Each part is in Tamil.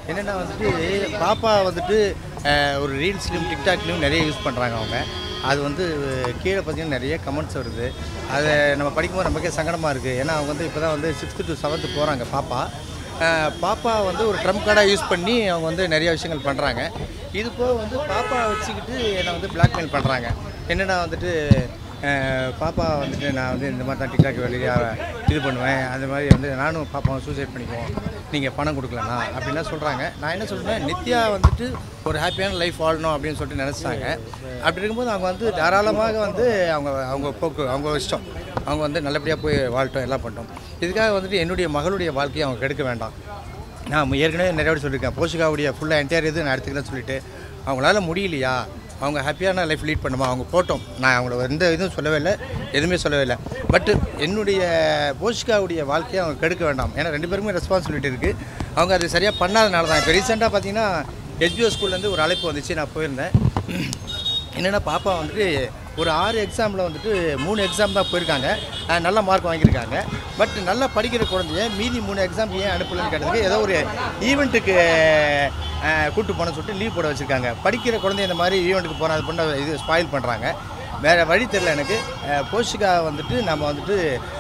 என்னென்னா வந்துட்டு பாப்பா வந்துட்டு அஹ், ஒரு ரீல்ஸ்லையும் டிக்டாக்லையும் நிறைய யூஸ் பண்ணுறாங்க அவங்க அது வந்து கீழே பார்த்தீங்கன்னா நிறைய கமெண்ட்ஸ் வருது அதை நம்ம படிக்கும்போது நமக்கே சங்கடமாக இருக்குது ஏன்னா அவங்க வந்து இப்போ தான் வந்து சிக்ஸ்த்து டு செவன்த்து போகிறாங்க பாப்பா அஹ், பாப்பா வந்து ஒரு ட்ரம் கார்டாக யூஸ் பண்ணி அவங்க வந்து நிறைய விஷயங்கள் பண்ணுறாங்க இது போக வந்து பாப்பா வச்சுக்கிட்டு என்னை வந்து பிளாக்மெயில் பண்ணுறாங்க என்னென்னா வந்துட்டு அஹ், பாப்பா வந்துட்டு நான் வந்து இந்த மாதிரி தான் டிக்டாக் வெளியே இது பண்ணுவேன் அந்த மாதிரி வந்து நானும் பாப்பாவும் சூசைட் பண்ணிக்குவோம் நீங்கள் பணம் கொடுக்கலண்ணா அப்படின்லாம் சொல்கிறாங்க நான் என்ன சொல்கிறேன் நித்யா வந்துட்டு ஒரு ஹாப்பியான லைஃப் வாழணும் அப்படின்னு சொல்லிட்டு நினச்சிட்டாங்க அப்படி இருக்கும்போது அவங்க வந்து தாராளமாக வந்து அவங்க அவங்க போக்கு அவங்க இஷ்டம் அவங்க வந்து நல்லபடியாக போய் வாழட்டும் எல்லாம் பண்ணிட்டோம் இதுக்காக வந்துட்டு என்னுடைய மகளுடைய வாழ்க்கையை அவங்க கெடுக்க வேண்டாம் நான் ஏற்கனவே நிறைய வாட்டி சொல்லியிருக்கேன் போஷிகாவுடைய ஃபுல்லாக என்டையர் இது நான் எடுத்துக்கிறேன்னு சொல்லிட்டு அவங்களால முடியலையா அவங்க ஹாப்பியான லைஃப் லீட் பண்ணுமா அவங்க போட்டோம் நான் அவங்கள எந்த இதுவும் சொல்லவே இல்லை எதுவுமே சொல்லவே இல்லை பட் என்னுடைய போஷிகாவுடைய வாழ்க்கையை அவங்க கெடுக்க வேண்டாம் ஏன்னா ரெண்டு பேருமே ரெஸ்பான்சிபிலிட்டி இருக்குது அவங்க அது சரியாக பண்ணாதனால தான் இப்போ ரீசெண்டாக பார்த்தீங்கன்னா எஸ்பிஓ ஸ்கூல்லேருந்து ஒரு அழைப்பு வந்துச்சு நான் போயிருந்தேன் என்னென்னா பாப்பா வந்துட்டு ஒரு ஆறு எக்ஸாமில் வந்துட்டு மூணு எக்ஸாம் தான் போயிருக்காங்க அஹ் நல்ல மார்க் வாங்கியிருக்காங்க பட் நல்லா படிக்கிற குழந்தைய மீதி மூணு எக்ஸாம் ஏன் அனுப்பலன்னு கேட்டதுக்கு ஏதோ ஒரு ஈவெண்ட்டுக்கு கூட்டு போன சொல்லிட்டு லீவ் போட வச்சுருக்காங்க படிக்கிற குழந்தை இந்த மாதிரி ஈவெண்ட்டுக்கு போன அது பண்ண இது ஸ்பாயில் பண்ணுறாங்க வேறு வழி தெரில எனக்கு அஹ் போஷிகா வந்துட்டு நம்ம வந்துட்டு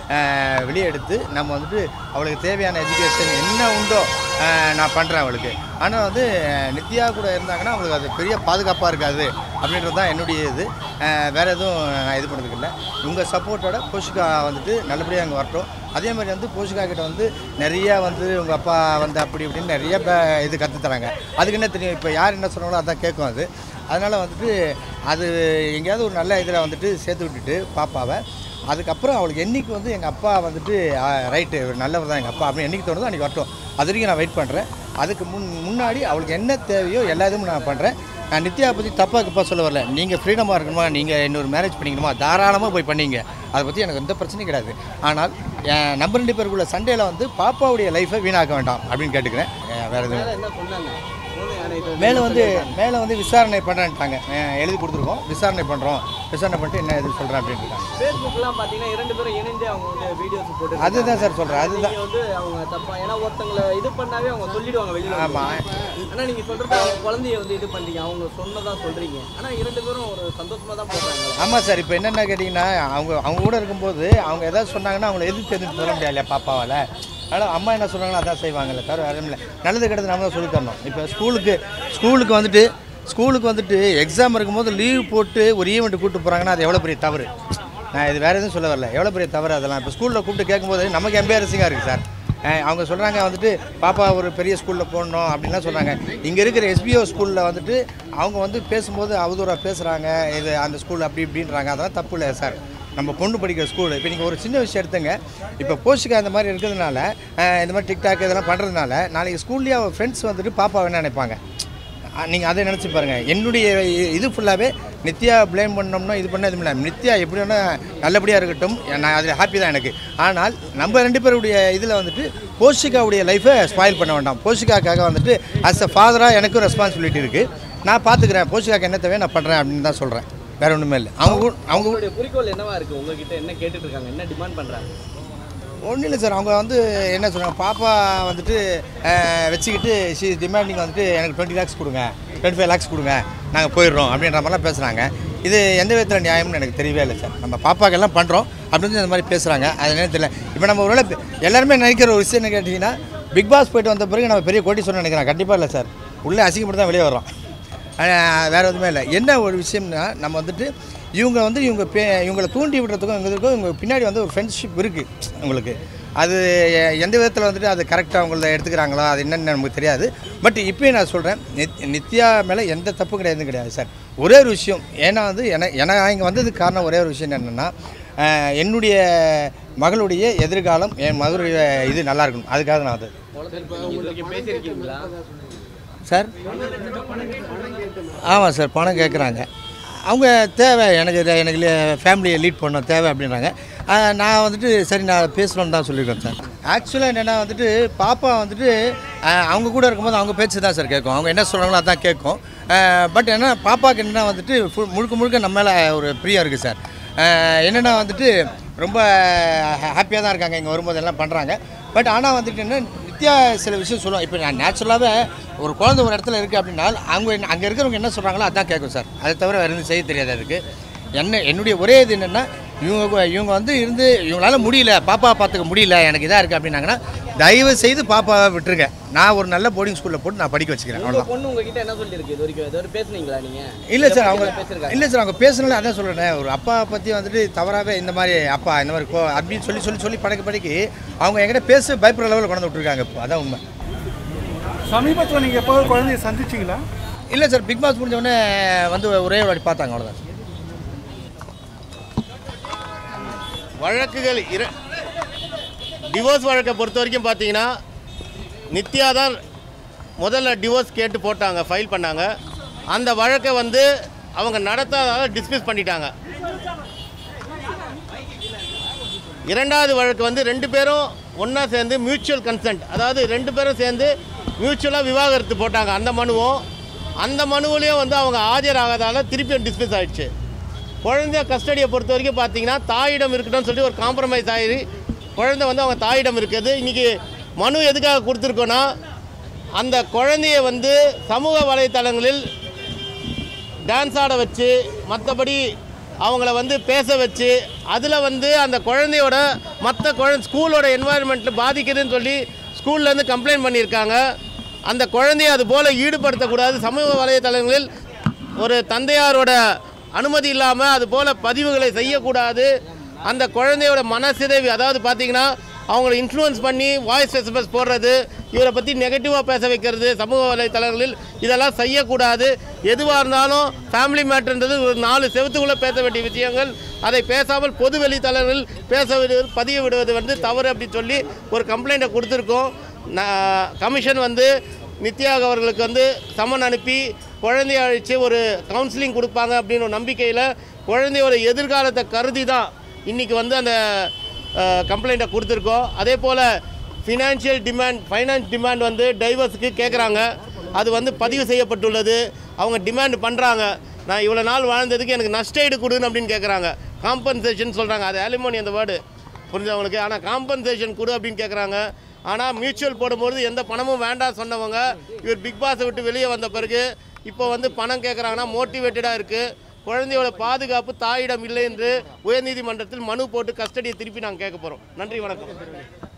அஹ் வெளியே எடுத்து நம்ம வந்துட்டு அவளுக்கு தேவையான எஜுகேஷன் என்ன உண்டோ அஹ் நான் பண்ணுறேன் அவளுக்கு ஆனால் வந்து அஹ் நித்யா கூட இருந்தாங்கன்னா அவங்களுக்கு அது பெரிய பாதுகாப்பாக இருக்காது அப்படின்றது தான் என்னுடைய இது அஹ் வேறு எதுவும் நான் இது பண்ணுறதுக்கு இல்லை உங்கள் சப்போர்ட்டோட போஷிகா வந்துட்டு நல்லபடியாக அங்கே வரட்டும் அதே மாதிரி வந்து போஷிகா கிட்ட வந்து நிறைய வந்து உங்கள் அப்பா வந்து அப்படி இப்படின்னு நிறைய ப- இது கற்றுத் தராங்க அதுக்கு என்ன தெரியும் இப்போ யார் என்ன சொன்னாங்களோ அதான் கேட்கும் அது அதனால் வந்துட்டு அது எங்கேயாவது ஒரு நல்ல இதில் வந்துட்டு சேர்த்து விட்டுட்டு பாப்பாவை அதுக்கப்புறம் அவளுக்கு என்னைக்கு வந்து எங்கள் அப்பா வந்துட்டு ரைட்டு நல்லவர் தான் எங்கள் அப்பா அப்படின்னு என்னைக்கு தோணுதோ அன்றைக்கி வரட்டும் அது வரைக்கும் நான் வெயிட் பண்ணுறேன் அதுக்கு முன் முன்னாடி அவளுக்கு என்ன தேவையோ எல்லா இதுவும் நான் பண்ணுறேன் நான் நித்யா பற்றி தப்பாக கப்பா சொல்ல வரல நீங்கள் ஃப்ரீடமாக இருக்கணுமா நீங்கள் இன்னொரு மேரேஜ் பண்ணிக்கணுமா தாராளமாக போய் பண்ணீங்க அதை பற்றி எனக்கு எந்த பிரச்சனையும் கிடையாது ஆனால் என் நம்ம ரெண்டு பேருக்குள்ள சண்டேல வந்து பாப்பாவுடைய லைஃப்பை வீணாக்க வேண்டாம் அப்படின்னு கேட்டுக்கிறேன் அஹ் வேறு எதுவும் என்ன சொன்னாங்க குழந்தை யாரை இது மேலே வந்து மேலே வந்து விசாரணை பண்ணுறேன்ட்டாங்க எழுதி கொடுத்துருக்கோம் விசாரணை பண்ணுறோம் விசாரணை பண்ணிட்டு என்ன இது சொல்கிறேன் அப்படின்ட்டு ஃபேஸ்புக்லாம் பார்த்தீங்கன்னா இரண்டு பேரும் இணைந்து அவங்க வந்து வீடியோஸ் போட்டு அதுதான் சார் சொல்கிறேன் அதுதான் நீங்க வந்து அவங்க தப்பா ஏன்னா ஒருத்தங்களை இது பண்ணாவே அவங்க சொல்லிடுவாங்க வெளியில ஆமா. ஆனா நீங்க சொல்றது அவங்க குழந்தைய வந்து இது பண்றீங்க அவங்க சொன்னதா சொல்றீங்க ஆனா இரண்டு பேரும் ஒரு சந்தோஷமா தான் போடுறாங்க ஆமாம் சார் இப்போ என்னென்ன கேட்டிங்கன்னா அவங்க அவங்க கூட இருக்கும்போது அவங்க எதாவது சொன்னாங்கன்னா அவங்கள எதிர்த்து எதிர்த்து சொல்ல முடியாது இல்லையா பாப்பாவால் அதனால் அம்மா என்ன சொல்கிறாங்களோ அதான் செய்வாங்கல்ல தவிர வேறு இல்லை நல்லது கெட்டது நம்ம தான் சொல்லித் தரணும் இப்போ ஸ்கூலுக்கு ஸ்கூலுக்கு வந்துட்டு ஸ்கூலுக்கு வந்துட்டு எக்ஸாம் இருக்கும்போது லீவ் போட்டு ஒரு ஈவெண்ட் கூப்பிட்டு போகிறாங்கன்னா அது எவ்வளோ பெரிய தவறு நான் இது வேறு எதுவும் சொல்ல வரல எவ்வளோ பெரிய தவறு அதெல்லாம் இப்போ ஸ்கூலில் கூப்பிட்டு கேட்கும்போது நமக்கு எம்பேரசிங்காக இருக்குது சார் அஹ் அவங்க சொல்கிறாங்க வந்துட்டு பாப்பா ஒரு பெரிய ஸ்கூலில் போடணும் அப்படின்லாம் சொல்கிறாங்க இங்கே இருக்கிற எஸ்பிஓ ஸ்கூலில் வந்துட்டு அவங்க வந்து பேசும்போது அவதூறாக பேசுகிறாங்க இது அந்த ஸ்கூல் அப்படி இப்படின்றாங்க அதெல்லாம் தப்பு இல்லை சார் நம்ம பொண்ணு படிக்கிற ஸ்கூல் இப்போ நீங்கள் ஒரு சின்ன விஷயம் எடுத்துங்க இப்போ போஷிக்கா இந்த மாதிரி இருக்கிறதுனால அஹ் இந்த மாதிரி டிக்டாக் இதெல்லாம் பண்ணுறதுனால நாளைக்கு ஸ்கூல்லேயே அவள் ஃப்ரெண்ட்ஸ் வந்துட்டு பாப்பா என்ன நினைப்பாங்க நீங்கள் அதை நினச்சி பாருங்கள் என்னுடைய இ- இது ஃபுல்லாகவே நித்யா ப்ளேம் பண்ணோம்னா இது பண்ண எதுவும் இல்லை நித்யா எப்படி வேணால் நல்லபடியாக இருக்கட்டும் நான் அதில் ஹாப்பி தான் எனக்கு ஆனால் நம்ம ரெண்டு பேருடைய இதில் வந்துட்டு போஷிகாவுடைய லைஃப்பை ஸ்பாயில் பண்ண வேண்டாம் போஷிகாக்காக வந்துட்டு அஸ் அ ஃபாதராக எனக்கும் ரெஸ்பான்சிபிலிட்டி இருக்குது நான் பார்த்துக்கிறேன் போஷிகாக்கு என்ன தேவையோ நான் பண்ணுறேன் அப்படின்னு தான் சொல்கிறேன் வேறு ஒன்றுமே இல்லை அவங்க கூட- அவங்க கூட- உங்களுடைய குறிக்கோள் என்னவா இருக்கு உங்ககிட்ட என்ன கேட்டுட்டு இருக்காங்க என்ன டிமாண்ட் பண்றாங்க ஒன்றும் இல்லை சார் அவங்க வந்து என்ன சொல்கிறாங்க பாப்பா வந்துட்டு அஹ், வச்சுக்கிட்டு ஷி டிமாண்டிங் வந்துட்டு எனக்கு டுவெண்ட்டி லேக்ஸ் கொடுங்க டுவெண்ட்டி ஃபைவ் லேக்ஸ் கொடுங்க நாங்கள் போயிடுறோம் அப்படின்ற மாதிரிலாம் பேசுகிறாங்க இது எந்த விதத்தில் நியாயம்னு எனக்கு தெரியவே இல்லை சார் நம்ம பாப்பாக்கெல்லாம் பண்ணுறோம் அப்படின்னு இந்த மாதிரி பேசுகிறாங்க அது என்ன தெரியல இப்போ நம்ம ஒருவேளை பெ- எல்லாருமே நினைக்கிற ஒரு விஷயம் என்ன கேட்டிங்கன்னா பிக் பாஸ் போயிட்டு வந்த பிறகு நம்ம பெரிய கோட்டி சொன்ன நினைக்கிறேன் கண்டிப்பாக இல்லை சார் உள்ளே அசிங்கப்பட்டு தான் வெளியே வர்றோம் ஆஹ் வேற எதுவுமே இல்லை என்ன ஒரு விஷயம்னா நம்ம வந்துட்டு இவங்க வந்து இவங்க பே இவங்களை தூண்டி விடுறதுக்கும் இவங்களுக்கும் இவங்க பின்னாடி வந்து ஒரு ஃப்ரெண்ட்ஷிப் இருக்குது உங்களுக்கு அது எ- எந்த விதத்தில் வந்துட்டு அது கரெக்டாக அவங்கள எடுத்துக்கிறாங்களோ அது என்னன்னு நமக்கு தெரியாது பட் இப்போயும் நான் சொல்கிறேன் நித் நித்யா மேலே எந்த தப்பும் கிடையாது கிடையாது சார் ஒரே ஒரு விஷயம் ஏன்னா வந்து என எனக்கு இங்கே வந்ததுக்கு காரணம் ஒரே ஒரு விஷயம் என்னென்னா என்னுடைய மகளுடைய எதிர்காலம் என் மகளுடைய இது நல்லா இருக்கணும் அதுக்காக நான் அது உங்களுக்கு பேசியிருக்கீங்களா சார் ஆமாம் சார் பணம் கேட்குறாங்க அவங்க தேவை எனக்கு இது- எனக்கு ஃபேமிலியை லீட் பண்ண தேவை அப்படின்றாங்க ஆஹ் நான் வந்துட்டு சரி நான் பேசணும்னு தான் சொல்லியிருக்கேன் சார் ஆக்சுவலாக என்னென்னா வந்துட்டு பாப்பா வந்துட்டு ஆஹ் அவங்க கூட இருக்கும்போது அவங்க பேச்சு தான் சார் கேட்கும் அவங்க என்ன சொல்கிறாங்களோ அதான் கேட்கும் பட் என்ன பாப்பாவுக்கு என்னென்னா வந்துட்டு ஃபுல் முழுக்க முழுக்க நம்ம மேலே ஒரு பிரியம் இருக்குது சார் ஆஹ் என்னென்னா வந்துட்டு ரொம்ப ஹாப்பியாக தான் இருக்காங்க இங்கே வரும்போது எல்லாம் பண்ணுறாங்க பட் ஆனால் வந்துட்டு என்ன நித்யா சில விஷயம் சொல்லுவோம் இப்போ நான் நேச்சுரலாகவே ஒரு குழந்தை ஒரு இடத்துல இருக்குது அப்படின்னா அவங்க என்ன- அங்கே இருக்கிறவங்க என்ன சொல்கிறாங்களோ அதான் கேட்கும் சார் அதை தவிர வேறு எதுவும் செய்ய தெரியாது அதுக்கு என்ன என்னுடைய ஒரே இது என்னென்னா இவங்க இவங்க வந்து இருந்து இவங்களால முடியல பாப்பா பார்த்துக்க முடியல எனக்கு இதாக இருக்குது அப்படின்னாங்கன்னா தயவு செய்து பாப்பாவை விட்டுருங்க நான் ஒரு நல்ல போர்டிங் ஸ்கூலில் போட்டு நான் படிக்க வச்சுக்கிறேன் உங்க அவ்வளோதான் பொண்ணு உங்ககிட்ட என்ன சொல்லியிருக்கு இது வரைக்கும் இது வரைக்கும் பேசுனீங்களா நீங்க இல்லை சார் அவங்க பேசிருக்காங்க இல்லை சார் அவங்க பேசுனால அதான் சொல்கிறேன் ஒரு அப்பா பற்றி வந்துட்டு தவறாகவே இந்த மாதிரி அப்பா இந்த மாதிரி கோ அப்படின்னு சொல்லி சொல்லி சொல்லி படைக்க படிக்க அவங்க என்கிட்ட பேச பயப்படுற லெவலில் கொண்டு வந்து விட்டுருக்காங்க இப்போ அதான் உண்மை சமீபத்தில் நீங்கள் எப்போ குழந்தைய சந்திச்சிங்களா இல்லை சார் பிக் பாஸ் முடிஞ்ச உடனே வந்து ஒரே ஒரு வாட்டி பார்த்தாங்க அவ்வளோதான் வழக்குகள் இர டிவோர்ஸ் வழக்கை பொறுத்த வரைக்கும் பார்த்தீங்கன்னா நித்யா தான் முதல்ல டிவோர்ஸ் கேட்டு போட்டாங்க ஃபைல் பண்ணாங்க அந்த வழக்கை வந்து அவங்க நடத்தாததால டிஸ்மிஸ் பண்ணிட்டாங்க இரண்டாவது வழக்கு வந்து ரெண்டு பேரும் ஒன்றா சேர்ந்து மியூச்சுவல் கன்சென்ட் அதாவது ரெண்டு பேரும் சேர்ந்து மியூச்சுவலாக விவாகரத்து போட்டாங்க அந்த மனுவும் அந்த மனுவிலையும் வந்து அவங்க ஆஜராகாதால திருப்பியும் டிஸ்மிஸ் ஆயிடுச்சு குழந்தை கஸ்டடியை பொறுத்த வரைக்கும் பார்த்தீங்கன்னா தாயிடம் இருக்கட்டும்னு சொல்லி ஒரு காம்ப்ரமைஸ் ஆகி குழந்தை வந்து அவங்க தாயிடம் இருக்குது இன்றைக்கி மனு எதுக்காக கொடுத்துருக்கோன்னா அந்த குழந்தைய வந்து சமூக வலைத்தளங்களில் டான்ஸ் ஆட வச்சு மற்றபடி அவங்கள வந்து பேச வச்சு அதில் வந்து அந்த குழந்தையோட மற்ற குழந்தை ஸ்கூலோட என்வாயன்மெண்ட்டில் பாதிக்குதுன்னு சொல்லி ஸ்கூல்லேருந்து கம்ப்ளைண்ட் பண்ணியிருக்காங்க அந்த குழந்தைய அது போல் ஈடுபடுத்தக்கூடாது சமூக வலைதளங்களில் ஒரு தந்தையாரோட அனுமதி இல்லாமல் அது போல் பதிவுகளை செய்யக்கூடாது அந்த குழந்தையோட மனசிதைவு அதாவது பார்த்தீங்கன்னா அவங்கள இன்ஃப்ளூயன்ஸ் பண்ணி வாய்ஸ் எஸ்எம்எஸ் போடுறது இவரை பற்றி நெகட்டிவாக பேச வைக்கிறது சமூக வலைத்தளங்களில் இதெல்லாம் செய்யக்கூடாது எதுவாக இருந்தாலும் ஃபேமிலி மேட்டர்ன்றது ஒரு நாலு செவத்துக்குள்ளே பேச வேண்டிய விஷயங்கள் அதை பேசாமல் பொது வெளித்தளங்களில் பேச விடுவது பதிய விடுவது வந்து தவறு அப்படின்னு சொல்லி ஒரு கம்ப்ளைண்ட்டை கொடுத்துருக்கோம் நான் கமிஷன் வந்து நித்யா அவர்களுக்கு வந்து சம்மன் அனுப்பி குழந்தைய அழைச்சி ஒரு கவுன்சிலிங் கொடுப்பாங்க அப்படின்னு ஒரு நம்பிக்கையில் குழந்தையோட எதிர்காலத்தை கருதி தான் இன்றைக்கி வந்து அந்த கம்ப்ளைண்ட்டை கொடுத்துருக்கோம் அதே போல் ஃபினான்ஷியல் டிமாண்ட் ஃபைனான்ஸ் டிமாண்ட் வந்து டைவர்ஸுக்கு கேட்குறாங்க அது வந்து பதிவு செய்யப்பட்டுள்ளது அவங்க டிமாண்ட் பண்ணுறாங்க நான் இவ்வளோ நாள் வாழ்ந்ததுக்கு எனக்கு நஷ்டஈடு கொடுன்னு அப்படின்னு கேட்குறாங்க காம்பன்சேஷன் சொல்கிறாங்க அது அலிமோனி அந்த வேர்டு புரிஞ்சவங்களுக்கு ஆனால் காம்பன்சேஷன் கொடு அப்படின்னு கேட்குறாங்க ஆனால் மியூச்சுவல் போடும்போது எந்த பணமும் வேண்டாம் சொன்னவங்க இவர் பிக் பாஸை விட்டு வெளியே வந்த பிறகு இப்போ வந்து பணம் கேட்குறாங்கன்னா மோட்டிவேட்டடாக இருக்குது குழந்தையோட பாதுகாப்பு தாயிடம் இல்லை என்று உயர்நீதிமன்றத்தில் மனு போட்டு கஸ்டடியை திருப்பி நாங்கள் கேட்க போகிறோம் நன்றி வணக்கம்